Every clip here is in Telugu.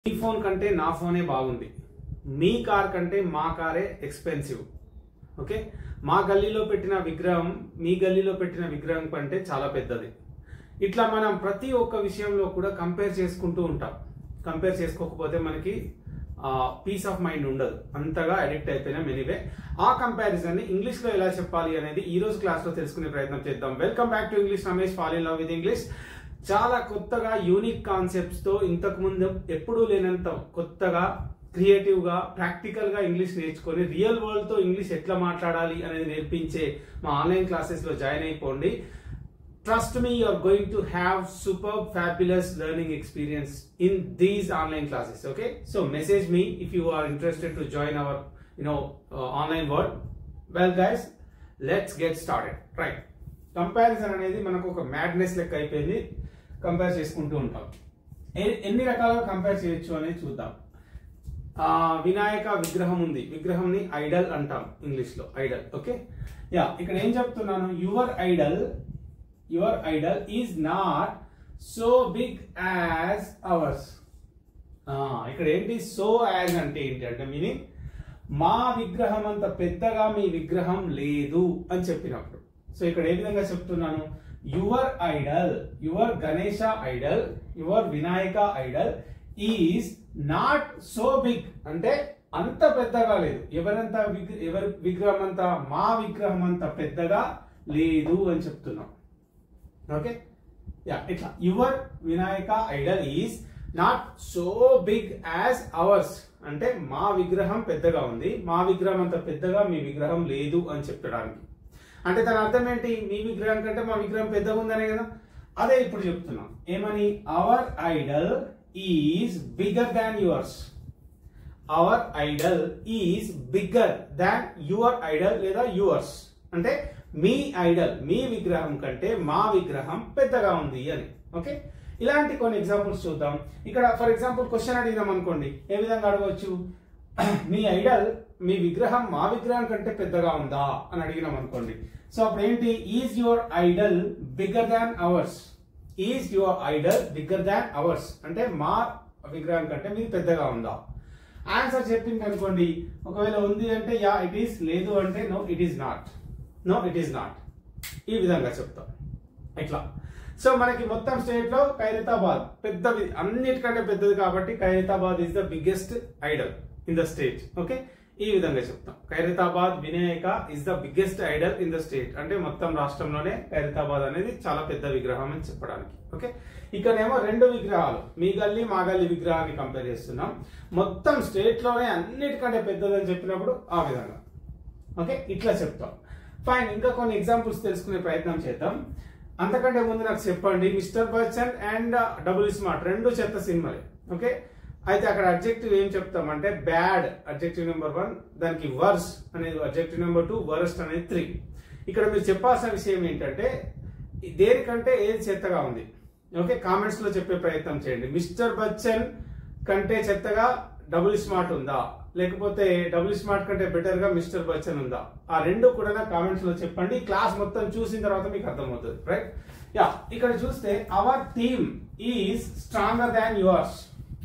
మీ ఫోన్ కంటే నా ఫోనే బాగుంది మీ కార్ కంటే మా కారే ఎక్స్పెన్సివ్ ఓకే మా గల్లీలో పెట్టిన విగ్రహం మీ గల్లీలో పెట్టిన విగ్రహం కంటే చాలా పెద్దది ఇట్లా మనం ప్రతి ఒక్క విషయంలో కూడా కంపేర్ చేసుకుంటూ ఉంటాం కంపేర్ చేసుకోకపోతే మనకి పీస్ ఆఫ్ మైండ్ ఉండదు అంతగా అడిక్ట్ అయిపోయినాం ఎనీవే ఆ కంపారిజన్ ని ఇంగ్లీష్ లో ఎలా చెప్పాలి అనేది ఈ రోజు క్లాస్ లో తెలుసుకునే ప్రయత్నం చేద్దాం welcome back to English Ramesh fall in love with English చాలా కొత్తగా యూనిక్ కాన్సెప్ట్స్ తో ఇంతకు ముందు ఎప్పుడూ లేనంత కొత్తగా క్రియేటివ్ గా ప్రాక్టికల్ గా ఇంగ్లీష్ నేర్చుకొని రియల్ వరల్డ్ తో ఇంగ్లీష్ ఎట్లా మాట్లాడాలి అనేది నేర్పించే మా ఆన్లైన్ క్లాసెస్ లో జాయిన్ అయిపోండి trust me you're going to have superb fabulous learning experience in these online classes okay so message me if you are interested to join our you know uh, online world well guys let's get started right comparison అనేది మనకు ఒక మ్యాడ్నెస్ లెక్క అయిపోయింది కంపేర్ చేసుకుంటూ ఉంటాం ఎ- ఎన్ని రకాలుగా కంపేర్ చేయొచ్చు అనేది చూద్దాం ఆ, వినాయక విగ్రహం ఉంది విగ్రహంని ఐడల్ అంటాం ఇంగ్లీష్ లో ఐడల్ ఓకే యా ఇక్కడ ఏం చెప్తున్నాను your idol your idol is not so big as ours ఇక్కడ ఏంటి సో యాజ్ అంటే ఏంటి అంటే మీనింగ్ మా విగ్రహం అంత పెద్దగా మీ విగ్రహం లేదు అని చెప్పినప్పుడు సో ఇక్కడ ఏ విధంగా చెప్తున్నాను your idol your Ganesha idol your Vinayaka idol is not so big అంటే అంత పెద్దగా లేదు ఎవరంత విగ్ర- ఎవరి విగ్రహం అంత మా విగ్రహం అంత పెద్దగా లేదు అని చెప్తున్నాం ఓకే యా ఇట్లా your Vinayaka idol is not so big as ours అంటే మా విగ్రహం పెద్దగా ఉంది మా విగ్రహం అంత పెద్దగా మీ విగ్రహం లేదు అని చెప్పడానికి అంటే దాని అర్థం ఏంటి మీ విగ్రహం కంటే మా విగ్రహం పెద్దగా ఉందనే కదా అదే ఇప్పుడు చెప్తున్నాం ఏమని our idol is bigger than yours our idol is bigger than your idol లేదా యువర్స్ అంటే మీ ఐడల్ మీ విగ్రహం కంటే మా విగ్రహం పెద్దగా ఉంది అని ఓకే ఇలాంటి కొన్ని ఎగ్జాంపుల్స్ చూద్దాం ఇక్కడ ఫర్ ఎగ్జాంపుల్ క్వశ్చన్ అడిగినాం అనుకోండి ఏ విధంగా అడగవచ్చు మీ ఐడల్ మీ విగ్రహం మా విగ్రహం కంటే పెద్దగా ఉందా అని అడిగినాం అనుకోండి సో అప్పుడు ఏంటి is your idol bigger than ours is your idol bigger than ours అంటే మా విగ్రహం కంటే మీది పెద్దగా ఉందా ఆన్సర్ చెప్పింది అనుకోండి ఒకవేళ ఉంది అంటే యా ఇట్ ఈస్ లేదు అంటే no it is not no it is not ఈ విధంగా చెప్తాం ఇట్లా సో మనకి మొత్తం స్టేట్ లో ఖైరతాబాద్ పెద్దది అన్నిటికంటే పెద్దది కాబట్టి Khairatabad is the biggest idol in the state okay ఈ విధంగా చెప్తాం Khairatabad Vinayaka is the biggest idol in the state అంటే మొత్తం రాష్ట్రంలోనే ఖైరతాబాద్ అనేది చాలా పెద్ద విగ్రహం అని చెప్పడానికి ఓకే ఇక్కడేమో రెండు విగ్రహాలు మీ గల్లీ మా గల్లీ విగ్రహాన్ని కంపేర్ చేస్తున్నాం మొత్తం స్టేట్ లోనే అన్నిటికంటే పెద్దదని చెప్పినప్పుడు ఆ విధంగా ఓకే ఇట్లా చెప్తాం ఫైన్ ఇంకా కొన్ని ఎగ్జాంపుల్స్ తెలుసుకునే ప్రయత్నం చేద్దాం అంతకంటే ముందు నాకు చెప్పండి mister Bachchan and double smart రెండు చెత్త సినిమాలే ఓకే అయితే అక్కడ అబ్జెక్టివ్ ఏం చెప్తామంటే బ్యాడ్ అబ్జెక్టివ్ నెంబర్ వన్ దానికి వర్స్ అనేది అబ్జెక్టివ్ నెంబర్ టూ వరస్ట్ అనేది త్రీ ఇక్కడ మీరు చెప్పాల్సిన విషయం ఏంటంటే దేనికంటే ఏది చెత్తగా ఉంది ఓకే కామెంట్స్ లో చెప్పే ప్రయత్నం చేయండి మిస్టర్ బచ్చన్ కంటే చెత్తగా డబుల్ స్మార్ట్ ఉందా లేకపోతే డబుల్ స్మార్ట్ కంటే బెటర్ గా మిస్టర్ బచ్చన్ ఉందా ఆ రెండు కూడా కామెంట్స్ లో చెప్పండి క్లాస్ మొత్తం చూసిన తర్వాత మీకు అర్థమవుతుంది రైట్ యా ఇక్కడ చూస్తే our team is stronger than yours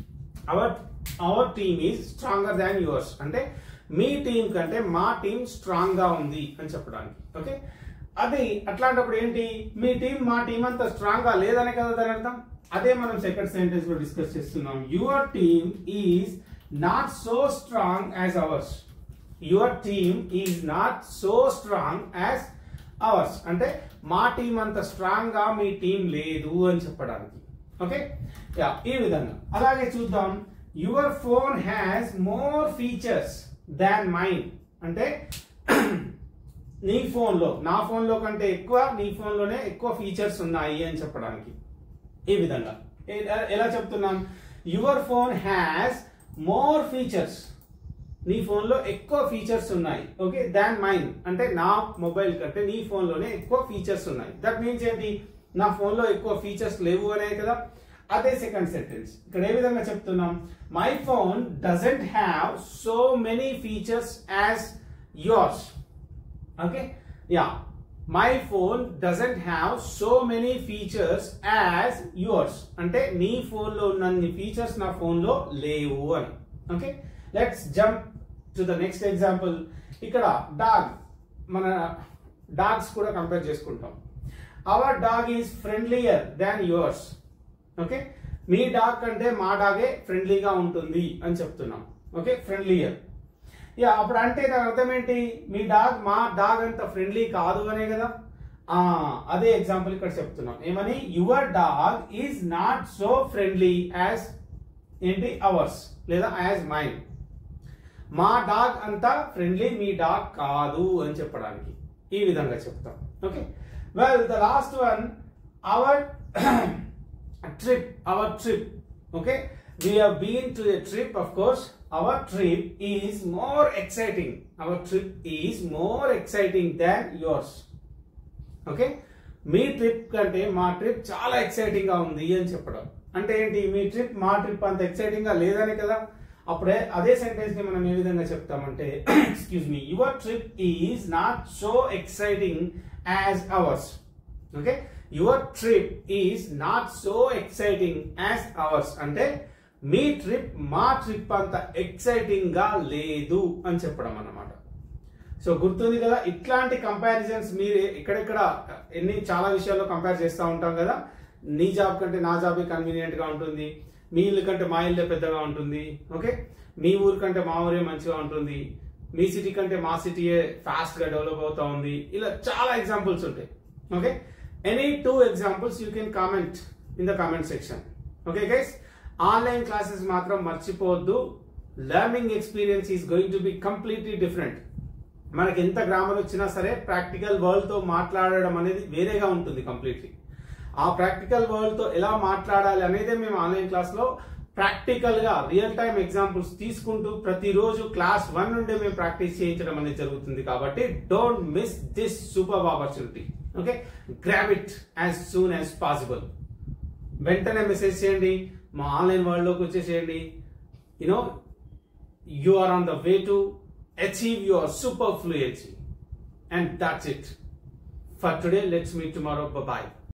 our our team is stronger than yours అంటే మీ టీం కంటే మా టీం స్ట్రాంగ్ గా ఉంది అని చెప్పడానికి ఓకే అది అట్లాంటప్పుడు ఏంటి మీ టీం మా టీం అంత స్ట్రాంగ్ గా లేదనే కదా దాని అర్థం అదే మనం సెకండ్ సెంటెన్స్ లో డిస్కస్ చేస్తున్నాం your team is not so strong as ours your team is not so strong as ours అంటే మా టీం అంత స్ట్రాంగ్ గా మీ టీం లేదు అని చెప్పడానికి ఓకే యా ఈ విధంగా అలాగే చూద్దాం your phone has more features than mine అంటే నీ ఫోన్ లో నా ఫోన్ లో కంటే ఎక్కువ నీ ఫోన్ లోనే ఎక్కువ ఫీచర్స్ ఉన్నాయి అని చెప్పడానికి ఈ విధంగా ఏ- ఎలా చెప్తున్నాం your phone has more features నీ ఫోన్ లో ఎక్కువ ఫీచర్స్ ఉన్నాయి ఓకే దాన్ మైన్ అంటే నా మొబైల్ కంటే నీ ఫోన్ లోనే ఎక్కువ ఫీచర్స్ ఉన్నాయి దట్ మీన్స్ ఏంటి నా ఫోన్ లో ఎక్కువ ఫీచర్స్ లేవు అనే కదా అదే సెకండ్ సెంటెన్స్ ఇక్కడ ఏ విధంగా చెప్తున్నాం my phone doesn't have so many features as yours okay yeah my phone doesn't have so many features as yours అంటే నీ ఫోన్ లో ఉన్నన్ని ఫీచర్స్ నా ఫోన్ లో లేవు అని okay let's jump to the next example ఇక్కడ డాగ్ మన డాగ్స్ కూడా కంపేర్ చేసుకుంటాం our dog is friendlier than yours okay మీ డాగ్ కంటే మా డాగే ఫ్రెండ్లీగా ఉంటుంది అని చెప్తున్నాం ఓకే ఫ్రెండ్లీయర్ యా అప్పుడు అంటే దాని అర్థం ఏంటి మీ డాగ్ మా డాగ్ అంత ఫ్రెండ్లీ కాదు అనే కదా ఆ అదే ఎగ్జాంపుల్ ఇక్కడ చెప్తున్నాం ఏమని your dog is not so friendly as ఏంటి అవర్స్ లేదా యాజ్ మైండ్ మా డాగ్ అంతా ఫ్రెండ్లీ మీ డాగ్ కాదు అని చెప్పడానికి ఈ విధంగా చెప్తాం okay well the last one our trip our trip okay we have been to a trip of course our trip is more exciting our trip is more exciting than yours okay మీ ట్రిప్ కంటే మా ట్రిప్ చాలా ఎక్సైటింగ్ గా ఉంది అని చెప్పడం అంటే ఏంటి మీ ట్రిప్ మా ట్రిప్ అంత ఎక్సైటింగ్ గా లేదనే కదా అప్పుడే అదే సెంటెన్స్ ని మనం ఏ విధంగా చెప్తామంటే excuse me your trip is not so exciting as ours okay your trip is not so exciting as ours అంటే మీ ట్రిప్ మా ట్రిప్ అంత ఎక్సైటింగ్ గా లేదు అని చెప్పడం అన్నమాట సో గుర్తుంది కదా ఇట్లాంటి కంపారిజన్స్ మీరు ఎక్కడెక్కడ ఎన్ని చాలా విషయాల్లో కంపేర్ చేస్తూ ఉంటాం కదా నీ జాబ్ కంటే నా జాబే కన్వీనియంట్ గా ఉంటుంది మీ ఇల్లు కంటే మా ఇల్లే పెద్దగా ఉంటుంది ఓకే మీ ఊరు కంటే మా ఊరే మంచిగా ఉంటుంది మీ సిటీ కంటే మా సిటీయే ఫాస్ట్ గా డెవలప్ అవుతా ఉంది ఇలా చాలా ఎగ్జాంపుల్స్ ఉంటాయి okay any two examples you can comment in the comment section okay guys online classes మాత్రం మర్చిపోవద్దు learning experience is going to be completely different మనకి ఎంత గ్రామర్ వచ్చినా సరే ప్రాక్టికల్ వరల్డ్ తో మాట్లాడడం అనేది వేరేగా ఉంటుంది కంప్లీట్లీ ఆ ప్రాక్టికల్ వరల్డ్ తో ఎలా మాట్లాడాలి అనేది మేము ఆన్లైన్ క్లాస్ లో ప్రాక్టికల్ గా రియల్ టైమ్ ఎగ్జాంపుల్స్ తీసుకుంటూ ప్రతిరోజు క్లాస్ వన్ నుండి మేము ప్రాక్టీస్ చేయించడం అనేది జరుగుతుంది కాబట్టి don't miss this super opportunity okay grab it as soon as possible వెంటనే మెసేజ్ చేయండి మా ఆన్లైన్ వరల్డ్ లోకి వచ్చేసేయండి you know you are on the way to achieve your super fluency and that's it for today let's meet tomorrow bye bye